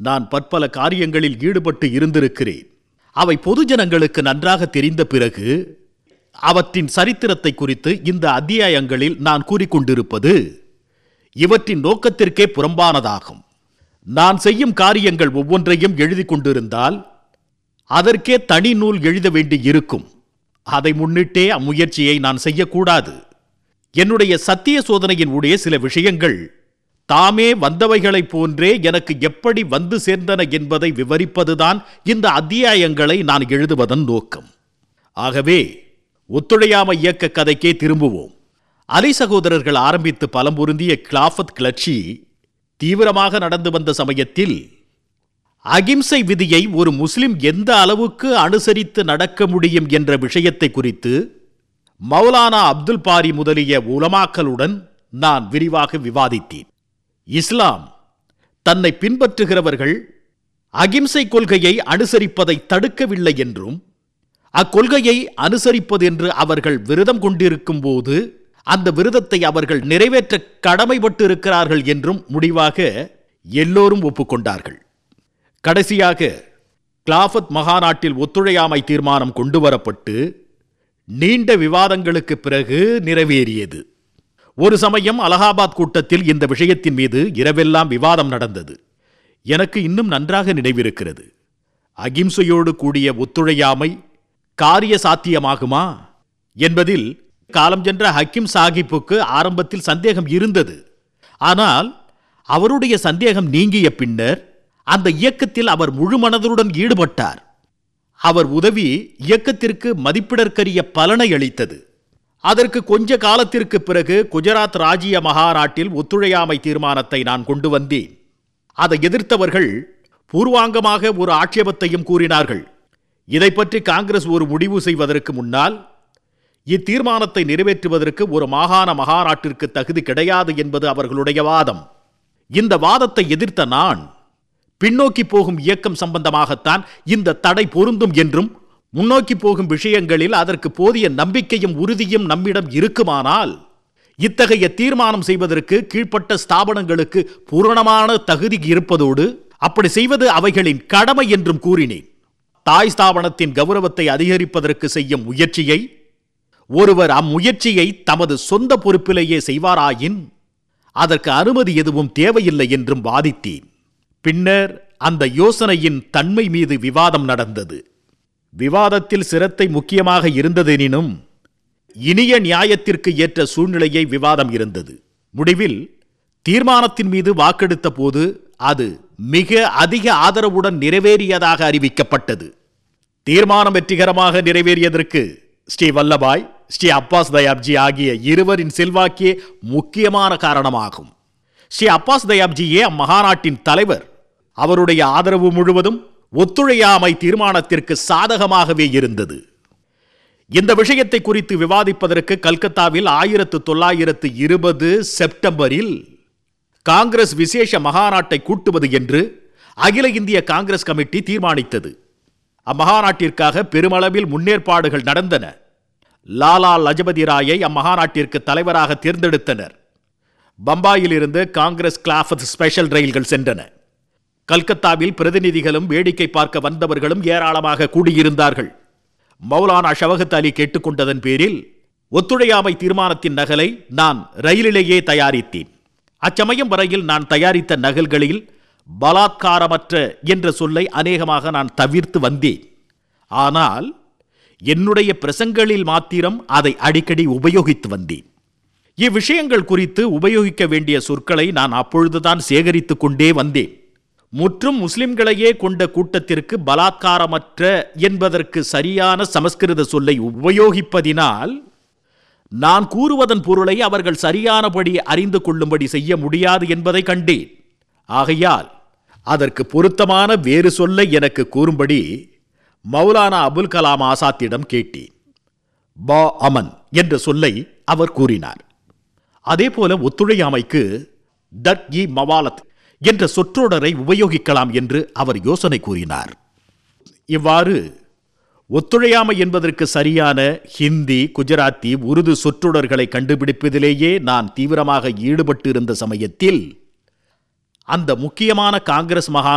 நான் பற்பல காரியங்களில் ஈடுபட்டு இருந்திருக்கிறேன் அவை பொதுஜனங்களுக்கு நன்றாக தெரிந்த பிறகு அவற்றின் சரித்திரத்தை குறித்து இந்த அத்தியாயங்களில் நான் கூறிக்கொண்டிருப்பது இவற்றின் நோக்கத்திற்கே புறம்பானதாகும் நான் செய்யும் காரியங்கள் ஒவ்வொன்றையும் எழுதி கொண்டிருந்தால் அதற்கே தனி நூல் எழுத வேண்டி இருக்கும் அதை முன்னிட்டே அம்முயற்சியை நான் செய்யக்கூடாது என்னுடைய சத்திய சோதனையின் உடைய சில விஷயங்கள் தாமே வந்தவைகளைப் போன்றே எனக்கு எப்படி வந்து சேர்ந்தன என்பதை விவரிப்பதுதான் இந்த அத்தியாயங்களை நான் எழுதுவதன் நோக்கம் ஆகவே ஒத்துழையாமை இயக்க கதைக்கே திரும்புவோம் அலி சகோதரர்கள் ஆரம்பித்து பலம் பொருந்திய கிளாஃபத் கிளர்ச்சி தீவிரமாக நடந்து வந்த சமயத்தில் அகிம்சை விதியை ஒரு முஸ்லிம் எந்த அளவுக்கு அனுசரித்து நடக்க முடியும் என்ற விஷயத்தை குறித்து மௌலானா அப்துல் பாரி முதலிய உலமாக்களுடன் நான் விரிவாக விவாதித்தேன் இஸ்லாம் தன்னை பின்பற்றுகிறவர்கள் அகிம்சை கொள்கையை அனுசரிப்பதை தடுக்கவில்லை என்றும் அக்கொள்கையை அனுசரிப்பது என்று அவர்கள் விரதம் கொண்டிருக்கும் போது அந்த விரதத்தை அவர்கள் நிறைவேற்ற கடமைப்பட்டு இருக்கிறார்கள் என்றும் முடிவாக எல்லோரும் ஒப்புக்கொண்டார்கள் கடைசியாக கிளாஃபத் மகாநாட்டில் ஒத்துழையாமை தீர்மானம் கொண்டுவரப்பட்டு நீண்ட விவாதங்களுக்கு பிறகு நிறைவேறியது ஒரு சமயம் அலகாபாத் கூட்டத்தில் இந்த விஷயத்தின் மீது இரவெல்லாம் விவாதம் நடந்தது எனக்கு இன்னும் நன்றாக நினைவிருக்கிறது அகிம்சையோடு கூடிய ஒத்துழையாமை காரிய சாத்தியமாகுமா என்பதில் காலம் சென்ற ஹக்கிம் சாஹிப்புக்கு ஆரம்பத்தில் சந்தேகம் இருந்தது ஆனால் அவருடைய சந்தேகம் நீங்கிய பின்னர் அந்த இயக்கத்தில் அவர் முழு மனதுடன் ஈடுபட்டார் அவர் உதவி இயக்கத்திற்கு மதிப்பிடற்கரிய பலனை அளித்தது அதற்கு கொஞ்ச காலத்திற்கு பிறகு குஜராத் ராஜ்ய மகாநாட்டில் ஒத்துழையாமை தீர்மானத்தை நான் கொண்டு வந்தேன் அதை எதிர்த்தவர்கள் பூர்வாங்கமாக ஒரு ஆட்சேபத்தையும் கூறினார்கள் இதை பற்றி காங்கிரஸ் ஒரு முடிவு செய்வதற்கு முன்னால் இத்தீர்மானத்தை நிறைவேற்றுவதற்கு ஒரு மாகாண மகாநாட்டிற்கு தகுதி கிடையாது என்பது அவர்களுடைய வாதம் இந்த வாதத்தை எதிர்த்த நான் பின்னோக்கி போகும் இயக்கம் சம்பந்தமாகத்தான் இந்த தடை பொருந்தும் என்றும் முன்னோக்கி போகும் விஷயங்களில் அதற்கு போதிய நம்பிக்கையும் உறுதியும் நம்மிடம் இருக்குமானால் இத்தகைய தீர்மானம் செய்வதற்கு கீழ்ப்பட்ட ஸ்தாபனங்களுக்கு பூரணமான தகுதி இருப்பதோடு அப்படி செய்வது அவைகளின் கடமை என்றும் கூறினேன் தாய் ஸ்தாபனத்தின் கௌரவத்தை அதிகரிப்பதற்கு செய்யும் முயற்சியை ஒருவர் அம்முயற்சியை தமது சொந்த பொறுப்பிலேயே செய்வாராயின் அதற்கு அனுமதி எதுவும் தேவையில்லை என்றும் வாதித்தேன் பின்னர் அந்த யோசனையின் தன்மை மீது விவாதம் நடந்தது விவாதத்தில் சிரத்தை முக்கியமாக இருந்ததெனினும் இனிய நியாயத்திற்கு ஏற்ற சூழ்நிலையை விவாதம் இருந்தது முடிவில் தீர்மானத்தின் மீது வாக்கெடுத்த போது அது மிக அதிக ஆதரவுடன் நிறைவேறியதாக அறிவிக்கப்பட்டது தீர்மானம் வெற்றிகரமாக நிறைவேறியதற்கு ஸ்ரீ வல்லபாய் ஸ்ரீ அப்பாஸ் தயாப்ஜி ஆகிய இருவரின் செல்வாக்கே முக்கியமான காரணமாகும் ஸ்ரீ அப்பாஸ் தயாப்ஜியே அம்மகாநாட்டின் தலைவர் அவருடைய ஆதரவு முழுவதும் ஒத்துழையாமை தீர்மானத்திற்கு சாதகமாகவே இருந்தது இந்த விஷயத்தை குறித்து விவாதிப்பதற்கு கல்கத்தாவில் ஆயிரத்து தொள்ளாயிரத்து இருபது செப்டம்பரில் காங்கிரஸ் விசேஷ மகாநாட்டை கூட்டுவது என்று அகில இந்திய காங்கிரஸ் கமிட்டி தீர்மானித்தது அம்மகாநாட்டிற்காக பெருமளவில் முன்னேற்பாடுகள் நடந்தன லாலா லஜபதி ராயை அம்மகாநாட்டிற்கு தலைவராக தேர்ந்தெடுத்தனர் பம்பாயிலிருந்து காங்கிரஸ் கிளாஃபத் ஸ்பெஷல் ரயில்கள் சென்றன கல்கத்தாவில் பிரதிநிதிகளும் வேடிக்கை பார்க்க வந்தவர்களும் ஏராளமாக கூடியிருந்தார்கள் மௌலானா ஷவகத் அலி கேட்டுக்கொண்டதன் பேரில் ஒத்துழையாமை தீர்மானத்தின் நகலை நான் ரயிலிலேயே தயாரித்தேன் அச்சமயம் வரையில் நான் தயாரித்த நகல்களில் பலாத்காரமற்ற என்ற சொல்லை அநேகமாக நான் தவிர்த்து வந்தேன் ஆனால் என்னுடைய பிரசங்களில் மாத்திரம் அதை அடிக்கடி உபயோகித்து வந்தேன் இவ்விஷயங்கள் குறித்து உபயோகிக்க வேண்டிய சொற்களை நான் அப்பொழுதுதான் சேகரித்துக் கொண்டே வந்தேன் முற்றும் முஸ்லிம்களையே கொண்ட கூட்டத்திற்கு பலாத்காரமற்ற என்பதற்கு சரியான சமஸ்கிருத சொல்லை உபயோகிப்பதினால் நான் கூறுவதன் பொருளை அவர்கள் சரியானபடி அறிந்து கொள்ளும்படி செய்ய முடியாது என்பதை கண்டேன் ஆகையால் அதற்கு பொருத்தமான வேறு சொல்லை எனக்கு கூறும்படி மௌலானா அபுல் கலாம் ஆசாத்திடம் கேட்டேன் பா அமன் என்ற சொல்லை அவர் கூறினார் அதேபோல ஒத்துழையாமைக்கு தட் இ மவாலத் என்ற சொற்றொடரை உபயோகிக்கலாம் என்று அவர் யோசனை கூறினார் இவ்வாறு ஒத்துழையாமை என்பதற்கு சரியான ஹிந்தி குஜராத்தி உருது சொற்றொடர்களை கண்டுபிடிப்பதிலேயே நான் தீவிரமாக ஈடுபட்டு இருந்த சமயத்தில் அந்த முக்கியமான காங்கிரஸ் மகா